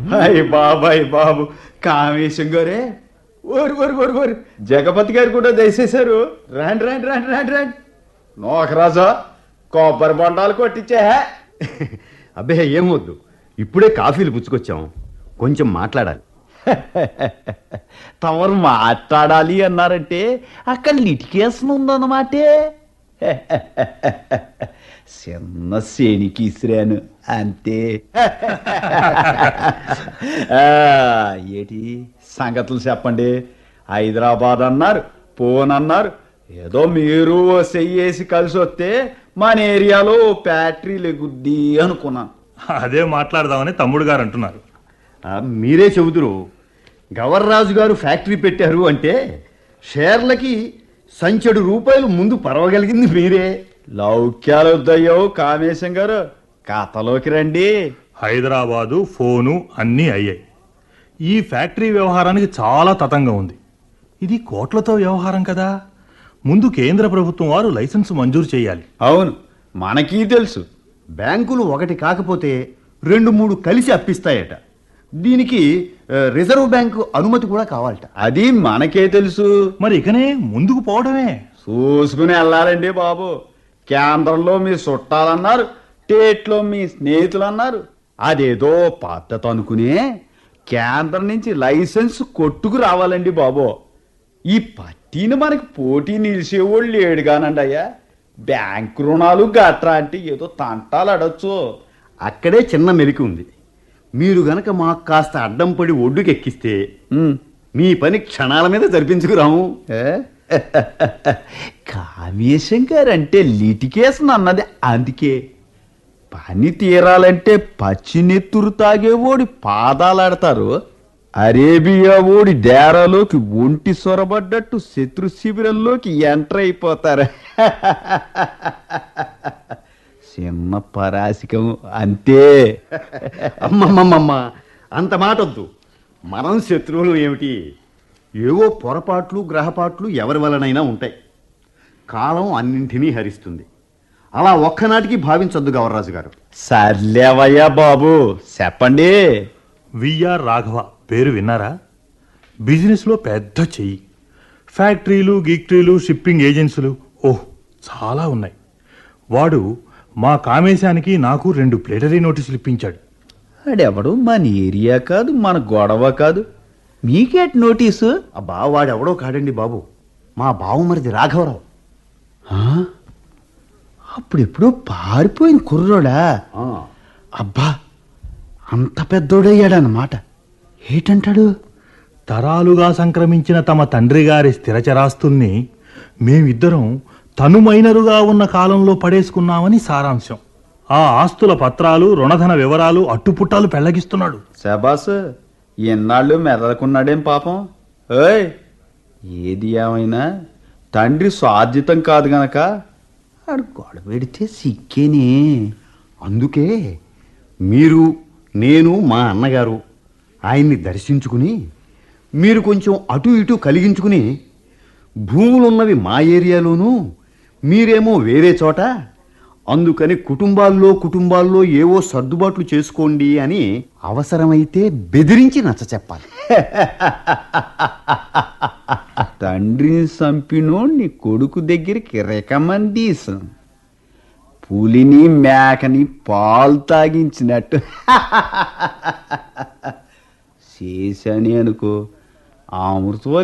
అయ్య బాబాయ్ బాబు కామేశం గారే ఓరు ఓరు ఓరు ఓరు జగపతి గారు కూడా దయచేశారు రాండి రాండి రాండి రాండి రాండి నోకరాజా కొబ్బరి బొండాలు కొట్టించే అబ్బే ఏం వద్దు ఇప్పుడే కాఫీలు పుచ్చుకొచ్చాం కొంచెం మాట్లాడాలి తమరు మాట్లాడాలి అన్నారంటే అక్కడ లిటికేషన్ ఉందన్నమాటే చిన్న శనికి ఇసిరాను అంతే ఆ, ఏటి సంగతులు చెప్పండి హైదరాబాద్ అన్నారు పోన్ అన్నారు ఏదో మీరు ఓ చెయ్యేసి కలిసి వస్తే మన ఏరియాలో ఫ్యాక్టరీ లెగుద్ది అనుకున్నాను అదే మాట్లాడదామని తమ్ముడు గారు అంటున్నారు ఆ, మీరే చెబుదురు గవర్రాజు గారు ఫ్యాక్టరీ పెట్టారు అంటే షేర్లకి సంచెడు రూపాయలు ముందు పరవగలిగింది మీరే లౌక్యాలు వద్దయ్యో కామేశం గారు కథలోకి రండి హైదరాబాదు ఫోను అన్నీ అయ్యాయి ఈ ఫ్యాక్టరీ వ్యవహారానికి చాలా తతంగా ఉంది ఇది కోట్లతో వ్యవహారం కదా ముందు కేంద్ర ప్రభుత్వం వారు లైసెన్స్ మంజూరు చేయాలి అవును మనకీ తెలుసు బ్యాంకులు ఒకటి కాకపోతే రెండు మూడు కలిసి అప్పిస్తాయట దీనికి ఆ, రిజర్వ్ బ్యాంకు అనుమతి కూడా కావాలట అది మనకే తెలుసు మరి ఇకనే ముందుకు పోవడమే చూసుకుని వెళ్ళాలండి బాబు కేంద్రంలో మీ చుట్టాలన్నారు స్టేట్లో మీ స్నేహితులు అన్నారు అదేదో పద్ధతి అనుకునే కేంద్రం నుంచి లైసెన్స్ కొట్టుకు రావాలండి బాబు ఈ పట్టీని మనకి పోటీ నిలిచేవాళ్ళు లేడు కానండి అయ్యా బ్యాంకు రుణాలు గట్రా అంటే ఏదో తంటాలు అడచ్చు అక్కడే చిన్న మెలికి ఉంది మీరు గనక మాకు కాస్త అడ్డం పడి ఒడ్డుకెక్కిస్తే మీ పని క్షణాల మీద జరిపించుకురాము కామేశం గారు అంటే లిటికేషన్ అన్నది అందుకే పని తీరాలంటే పచ్చినెత్తురు తాగేవాడి పాదాలాడతారు అరేబియా ఓడి డేరాలోకి ఒంటి సొరబడ్డట్టు శత్రు శిబిరంలోకి ఎంటర్ అయిపోతారు చిన్న పరాసికం అంతే అమ్మమ్మమ్మమ్మ అంత మాటొద్దు మనం శత్రువులు ఏమిటి ఏవో పొరపాట్లు గ్రహపాట్లు ఎవరి వలనైనా ఉంటాయి కాలం అన్నింటినీ హరిస్తుంది అలా ఒక్కనాటికి భావించొద్దు గవర్రాజు గారు సర్లేవయ్యా బాబు చెప్పండి విఆర్ రాఘవ పేరు విన్నారా బిజినెస్లో పెద్ద చెయ్యి ఫ్యాక్టరీలు గీక్టరీలు షిప్పింగ్ ఏజెన్సీలు ఓహ్ చాలా ఉన్నాయి వాడు మా కామేశానికి నాకు రెండు ప్లేటరీ నోటీసులు ఇప్పించాడు ఆడెవడు మన ఏరియా కాదు మన గొడవ కాదు మీకేట్ నోటీసు అబ్బా వాడెవడో కాడండి బాబు మా బావుమరిది రాఘవరావు ఆ? అప్పుడెప్పుడో పారిపోయిన కుర్రోడా ఆ, అబ్బా అంత పెద్దోడయ్యాడన్నమాట ఏటంటాడు తరాలుగా సంక్రమించిన తమ తండ్రి గారి స్థిరచరాస్తుల్ని మేమిద్దరం తనుమైనరుగా ఉన్న కాలంలో పడేసుకున్నామని సారాంశం ఆ ఆస్తుల పత్రాలు రుణధన వివరాలు అట్టుపుట్టాలు పెళ్లగిస్తున్నాడు శబాస్ ఎన్నాళ్ళు మెదలకున్నాడేం పాపం ఏయ్ ఏది ఏమైనా తండ్రి స్వాధ్యతం కాదు గనక ఆడు గొడవ పెడితే సిక్కేనే అందుకే మీరు నేను మా అన్నగారు ఆయన్ని దర్శించుకుని మీరు కొంచెం అటు ఇటు కలిగించుకుని భూములున్నవి మా ఏరియాలోనూ మీరేమో వేరే చోట అందుకని కుటుంబాల్లో కుటుంబాల్లో ఏవో సర్దుబాట్లు చేసుకోండి అని అవసరమైతే బెదిరించి నచ్చ చెప్పాలి తండ్రిని చంపినో నీ కొడుకు దగ్గరికి రికమండీసం పులిని మేకని పాలు తాగించినట్టు చేశాని అనుకో అమృతం